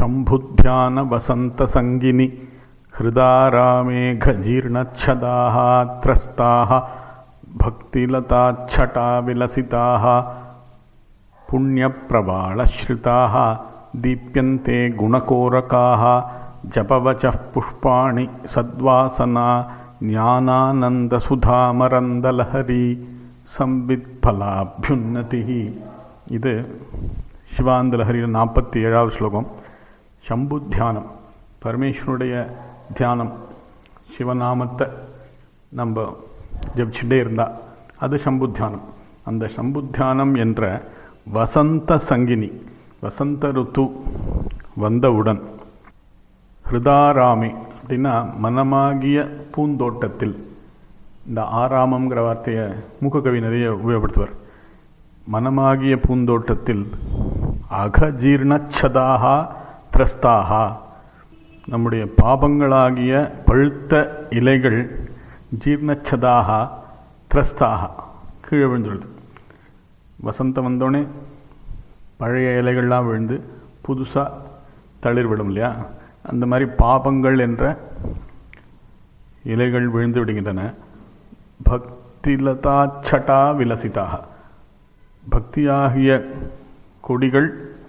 शम्भुध्यान वसन्तसङ्गिनि हृदारामेघजीर्णच्छदाः त्रस्ताः भक्तिलताच्छटाविलसिताः पुण्यप्रवाळश्रिताः दीप्यन्ते गुणकोरकाः जपवचः पुष्पाणि सद्वासना ஞானானந்தசுதாமரந்தலஹரி சம்வித்பலாபியுன்னதி இது சிவாந்தலஹரியில் நாற்பத்தி ஏழாவது ஸ்லோகம் சம்பு தியானம் பரமேஸ்வருடைய தியானம் சிவநாமத்தை நம்ம ஜபிச்சுட்டே இருந்தா அது சம்பு தியானம் அந்த சம்பு தியானம் என்ற வசந்த சங்கினி வசந்த ருத்து வந்தவுடன் ஹிருதாராமே அப்படின்னா மனமாகிய பூந்தோட்டத்தில் இந்த ஆராமங்கிற வார்த்தையை மூக்ககவி நிறைய உபயோகப்படுத்துவார் மனமாகிய பூந்தோட்டத்தில் அகஜீர்ணச்சதாக திரஸ்தாக நம்முடைய பாபங்களாகிய பழுத்த இலைகள் ஜீர்ணச்சதாக திரஸ்தாக கீழே விழுந்துடுது வசந்தம் வந்தோடனே பழைய இலைகள்லாம் விழுந்து புதுசாக தளிர் விடும் இல்லையா அந்த மாதிரி பாபங்கள் என்ற இலைகள் விழுந்து விடுகின்றன பக்திலதா சட்டா விலசிதாக பக்தியாகிய கொடிகள்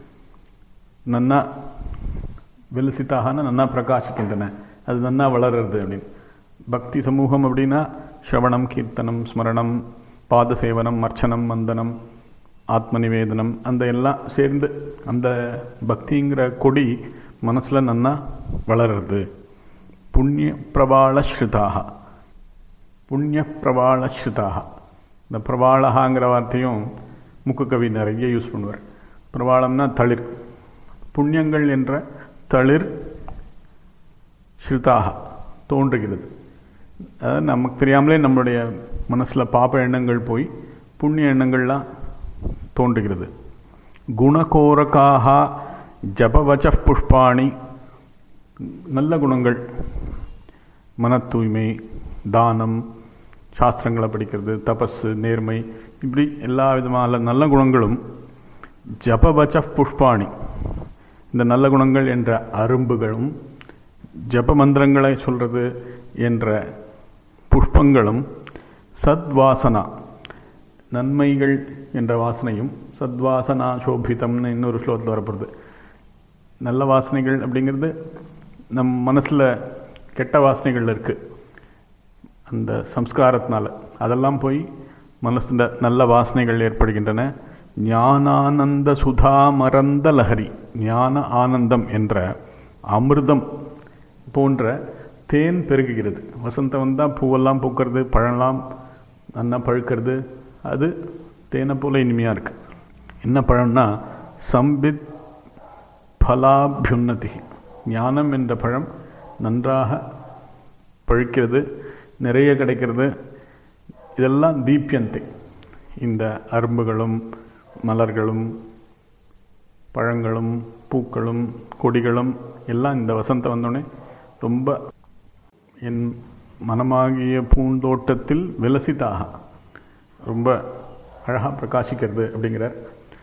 நன்னா விலசித்தாகனா நன்னா பிரகாசிக்கின்றன அது நன்னா வளருறது அப்படின்னு பக்தி சமூகம் அப்படின்னா ஸ்ரவணம் கீர்த்தனம் ஸ்மரணம் பாத சேவனம் அர்ச்சனம் வந்தனம் ஆத்ம நிவேதனம் அந்த எல்லாம் சேர்ந்து அந்த பக்திங்கிற கொடி மனசில் நன்னா வளருறது புண்ணிய பிரபாளஸ்ருதாக புண்ணிய பிரபாளஸ்ருதாக இந்த பிரபாளகாங்கிற வார்த்தையும் முக்குக்கவி நிறைய யூஸ் பண்ணுவார் பிரபாளம்னா தளிர் புண்ணியங்கள் என்ற தளிர் ஸ்ருதாக தோன்றுகிறது அதாவது நமக்கு தெரியாமலே நம்மளுடைய மனசில் பாப்ப எண்ணங்கள் போய் புண்ணிய எண்ணங்கள்லாம் தோன்றுகிறது குணகோரக்காக ஜபவச்ச புஷ்பாணி நல்ல குணங்கள் மன தூய்மை தானம் சாஸ்திரங்களை படிக்கிறது தபஸு நேர்மை இப்படி எல்லா விதமான நல்ல குணங்களும் ஜபவச்ச புஷ்பாணி இந்த நல்ல குணங்கள் என்ற அரும்புகளும் ஜப மந்திரங்களை சொல்றது என்ற புஷ்பங்களும் சத்வாசனா நன்மைகள் என்ற வாசனையும் சத்வாசனா சோபிதம்னு இன்னொரு ஸ்லோகத்தில் வரப்படுது நல்ல வாசனைகள் அப்படிங்கிறது நம் மனசில் கெட்ட வாசனைகள் இருக்குது அந்த சம்ஸ்காரத்தினால அதெல்லாம் போய் மனசில் நல்ல வாசனைகள் ஏற்படுகின்றன ஞானானந்த சுதா மறந்த லஹரி ஞான ஆனந்தம் என்ற அமிர்தம் போன்ற தேன் பெருகுகிறது வசந்தம் வந்தால் பூவெல்லாம் பூக்கிறது பழம்லாம் நல்லா பழுக்கிறது அது தேனை போல இனிமையாக இருக்கு என்ன பழம்னா சம்பித் பலாபியுன்னதி ஞானம் என்ற பழம் நன்றாக பழுக்கிறது நிறைய கிடைக்கிறது இதெல்லாம் தீப்பியந்தை இந்த அரும்புகளும் மலர்களும் பழங்களும் பூக்களும் கொடிகளும் எல்லாம் இந்த வசந்தம் வந்தோடனே ரொம்ப என் மனமாகிய பூந்தோட்டத்தில் விலசிதாக ரொம்ப அழகாக பிரகாசிக்கிறது அப்படிங்கிறார்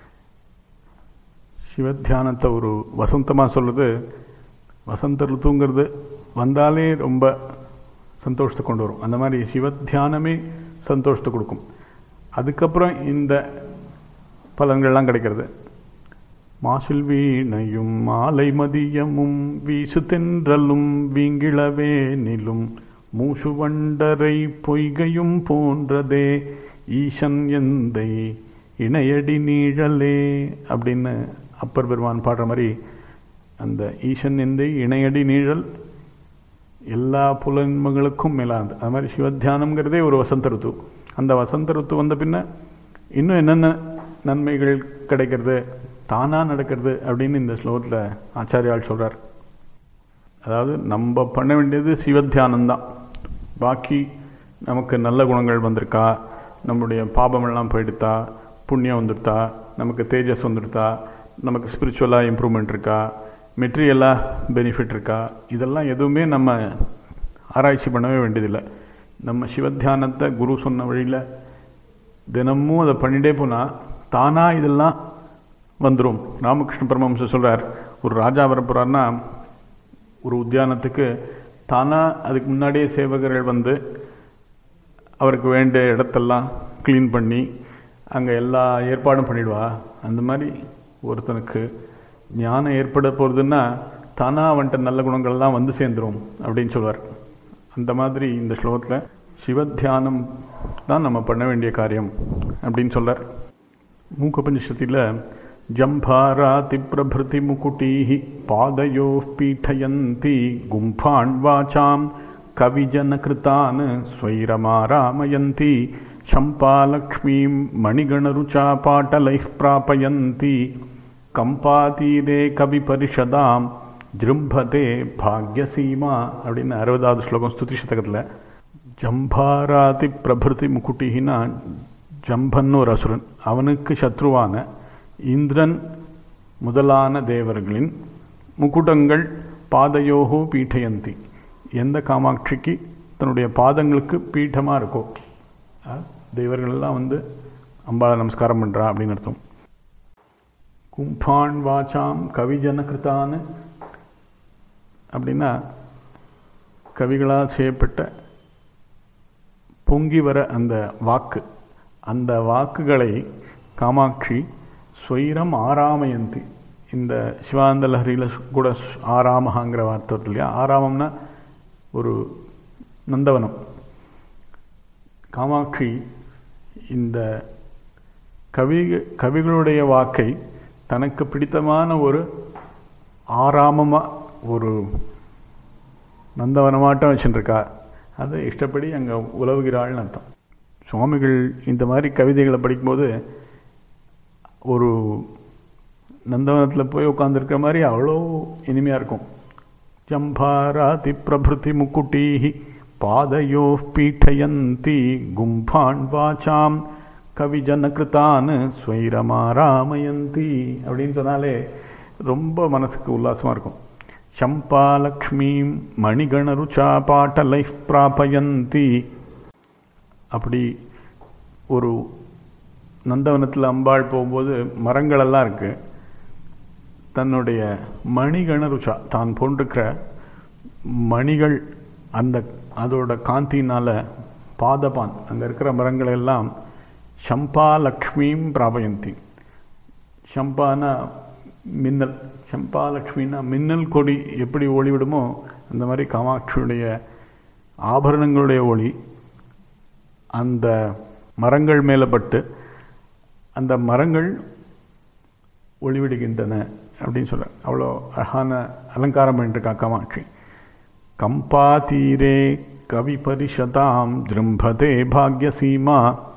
சிவத்தியானத்தை ஒரு வசந்தமாக சொல்லுது வசந்த ருத்துங்கிறது வந்தாலே ரொம்ப சந்தோஷத்தை கொண்டு வரும் அந்த மாதிரி சிவத்தியானமே சந்தோஷத்தை கொடுக்கும் அதுக்கப்புறம் இந்த பலன்கள்லாம் கிடைக்கிறது மாசில் வீணையும் மாலை மதியமும் வீசு தென்றலும் வீங்கிழவே நிலும் மூசு வண்டரை பொய்கையும் போன்றதே ஈசன் எந்தை இணையடி நீழலே அப்படின்னு அப்பர் பெருமான் பாடுற மாதிரி அந்த ஈசன் எந்தை இணையடி நீழல் எல்லா புலன்மங்களுக்கும் மேலானது அது மாதிரி சிவத்தியானம்ங்கிறதே ஒரு வசந்த ருத்து அந்த வசந்த ருத்து வந்த பின்ன இன்னும் என்னென்ன நன்மைகள் கிடைக்கிறது தானாக நடக்கிறது அப்படின்னு இந்த ஸ்லோகத்தில் ஆச்சாரியால் சொல்கிறார் அதாவது நம்ம பண்ண வேண்டியது சிவத்தியானம்தான் பாக்கி நமக்கு நல்ல குணங்கள் வந்திருக்கா நம்முடைய பாபமெல்லாம் போயிடுத்தா புண்ணியம் வந்துடுத்தா நமக்கு தேஜஸ் வந்துடுத்தா நமக்கு ஸ்பிரிச்சுவலாக இம்ப்ரூவ்மெண்ட் இருக்கா மெட்டீரியலாக பெனிஃபிட் இருக்கா இதெல்லாம் எதுவுமே நம்ம ஆராய்ச்சி பண்ணவே வேண்டியதில்லை நம்ம சிவத்தியானத்தை குரு சொன்ன வழியில் தினமும் அதை பண்ணிட்டே போனால் தானாக இதெல்லாம் வந்துடும் ராமகிருஷ்ண பரமஹம்சர் சொல்றார் ஒரு ராஜா வரப்போறாருன்னா ஒரு உத்தியானத்துக்கு தானா அதுக்கு முன்னாடியே சேவகர்கள் வந்து அவருக்கு வேண்டிய இடத்தெல்லாம் க்ளீன் பண்ணி அங்கே எல்லா ஏற்பாடும் பண்ணிடுவா அந்த மாதிரி ஒருத்தனுக்கு ஞானம் ஏற்பட போகிறதுன்னா தானா அவன்கிட்ட நல்ல குணங்கள்லாம் வந்து சேர்ந்துரும் அப்படின்னு சொல்வார் அந்த மாதிரி இந்த ஸ்லோகத்தில் சிவத்தியானம் தான் நம்ம பண்ண வேண்டிய காரியம் அப்படின்னு சொல்றார் மூக்கபஞ்சத்தில் ஜம்பாராதி பிரபிருதி முகுட்டீஹி பாதையோ பீठयन्ति கும்பான் வாசாம் கவிஜனகிருதான் ஸ்வைரமாராமயந்தி शम्पालक्ष्मीं मणिगणरुचा पाटलैः प्रापयन्ति கம்பாதீரே கவிபரிஷதாம் ஜிரும்பதே பாக்யசீமா அப்படின்னு அறுபதாவது ஸ்லோகம் ஸ்துதி சதகத்தில் ஜம்பாராதி பிரபிருதி முக்குட்டினா ஜம்பன்னு ஒரு அசுரன் அவனுக்கு சத்ருவான இந்திரன் முதலான தேவர்களின் முக்குட்டங்கள் பாதையோகோ பீட்டயந்தி எந்த காமாட்சிக்கு தன்னுடைய பாதங்களுக்கு பீட்டமாக இருக்கோ தேவர்கள்லாம் வந்து அம்பாளை நமஸ்காரம் பண்ணுறா அப்படின்னு அர்த்தம் கும்பான் வாச்சாம் கவிஜன கிருத்தான்னு அப்படின்னா கவிகளால் செய்யப்பட்ட பொங்கி வர அந்த வாக்கு அந்த வாக்குகளை காமாட்சி ஸ்வயிரம் ஆராமயந்தி இந்த சிவானந்த லஹரியில் கூட ஆராமஹாங்கிற வார்த்தை இருக்கு இல்லையா ஆராமம்னா ஒரு நந்தவனம் காமாட்சி இந்த கவி கவிகளுடைய வாக்கை தனக்கு பிடித்தமான ஒரு ஆராமமாக ஒரு நந்தவனமாட்டம் வச்சுருக்கா அதை இஷ்டப்படி அங்கே உலவுகிறாள்னு அர்த்தம் சுவாமிகள் இந்த மாதிரி கவிதைகளை படிக்கும்போது ஒரு நந்தவனத்தில் போய் உட்காந்துருக்கிற மாதிரி அவ்வளோ இனிமையாக இருக்கும் ஜம்பாராதி பிரபிருதி முக்குட்டீஹி பாதையோ பீட்டயந்தி கும்பான் வாச்சாம் கவிஜனகிருத்தான் ஸ்வைரமாராமயந்தி அப்படின்னு சொன்னாலே ரொம்ப மனசுக்கு உல்லாசமாக இருக்கும் சம்பாலக்ஷ்மீம் மணிகணருச்சா பாட்டலை பிராபயந்தி அப்படி ஒரு நந்தவனத்தில் அம்பாள் போகும்போது மரங்களெல்லாம் இருக்கு தன்னுடைய மணிகண ருச்சா தான் போன்றிருக்கிற மணிகள் அந்த அதோட காந்தினால பாதபான் அங்கே இருக்கிற மரங்கள் எல்லாம் சம்பா லக்ஷ்மியும் பிராபயந்தி சம்பானா மின்னல் சம்பா லக்ஷ்மின்னா மின்னல் கொடி எப்படி ஒளி விடுமோ அந்த மாதிரி காமாட்சியுடைய ஆபரணங்களுடைய ஒளி அந்த மரங்கள் மேலே பட்டு அந்த மரங்கள் ஒளிவிடுகின்றன அப்படின்னு சொல்ற அவ்வளோ அழகான அலங்காரம் பண்ணிருக்கா காமாட்சி கம்பாதீரே கவி பரிஷதாம் திரும்பதே பாக்யசீமா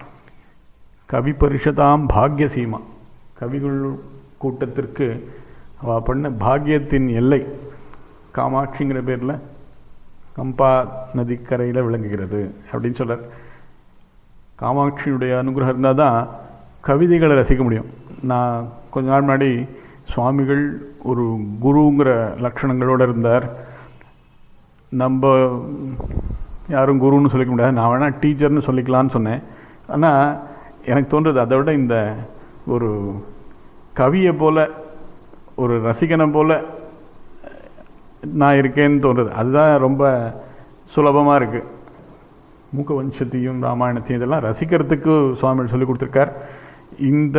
கவி பரிஷதாம் பாக்யசீமா கவிகள் கூட்டத்திற்கு அவ பண்ண பாக்யத்தின் எல்லை காமாட்சிங்கிற பேரில் கம்பா நதிக்கரையில் விளங்குகிறது அப்படின்னு சொல்றார் காமாட்சியுடைய அனுகிரகம் இருந்தால் தான் கவிதைகளை ரசிக்க முடியும் நான் கொஞ்ச நாள் முன்னாடி சுவாமிகள் ஒரு குருங்கிற லட்சணங்களோடு இருந்தார் நம்ம யாரும் குருன்னு சொல்லிக்க முடியாது நான் வேணால் டீச்சர்னு சொல்லிக்கலான்னு சொன்னேன் ஆனால் எனக்கு தோன்றுறது அதை விட இந்த ஒரு கவியை போல ஒரு ரசிகனை போல நான் இருக்கேன்னு தோன்றுறது அதுதான் ரொம்ப சுலபமாக இருக்குது மூக்க வம்சத்தையும் ராமாயணத்தையும் இதெல்லாம் ரசிக்கிறதுக்கு சுவாமிகள் சொல்லி கொடுத்துருக்கார் இந்த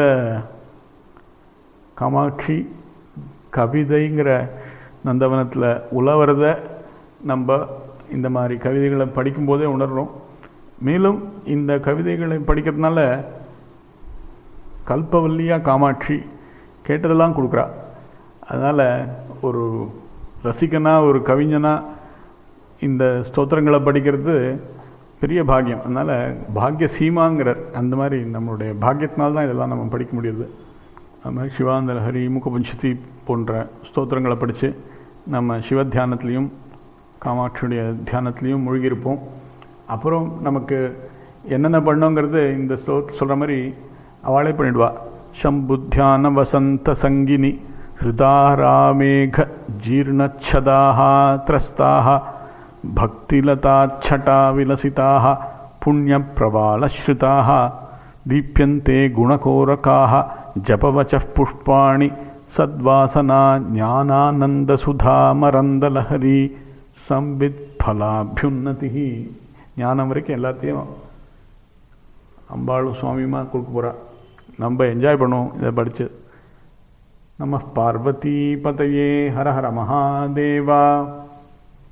காமாட்சி கவிதைங்கிற நந்தவனத்தில் உலவரத நம்ம இந்த மாதிரி கவிதைகளை படிக்கும்போதே உணர்றோம் மேலும் இந்த கவிதைகளை படிக்கிறதுனால கல்பவல்லியா காமாட்சி கேட்டதெல்லாம் கொடுக்குறா அதனால் ஒரு ரசிகனா ஒரு கவிஞனா இந்த ஸ்தோத்திரங்களை படிக்கிறது பெரிய பாக்கியம் அதனால் பாக்ய சீமாங்கிறார் அந்த மாதிரி நம்மளுடைய பாக்கியத்தினால்தான் தான் இதெல்லாம் நம்ம படிக்க முடியுது அது மாதிரி சிவானந்த ஹரி முகபஞ்சதி போன்ற ஸ்தோத்திரங்களை படித்து நம்ம சிவ தியானத்துலேயும் காமாட்சியுடைய தியானத்துலேயும் மூழ்கியிருப்போம் அப்புறம் நமக்கு என்னென்ன பண்ணோங்கிறது இந்த ஸ்லோ சொல்கிற மாதிரி அவளே பண்ணிடுவா சம்புத்தியான வசந்த சங்கினி ஹிருதாராமேக ஜீர்ணச்சதாக திரஸ்தாக भक्तिलताच्छटा विलसिताः पुण्यप्रवालश्रिताः दीप्यन्ते गुणकोरकाः जपवचः पुष्पाणि சத்வாசனா ஞானானந்த சுதா மரந்த லஹரி சம்பித் ஃபலாபியுன்னதி ஞானம் வரைக்கும் எல்லாத்தையும் அம்பாளும் சுவாமியுமா கொடுக்க போகிறா நம்ம என்ஜாய் பண்ணுவோம் இதை படித்து நம பார்வதி பதையே ஹர ஹர மகாதேவா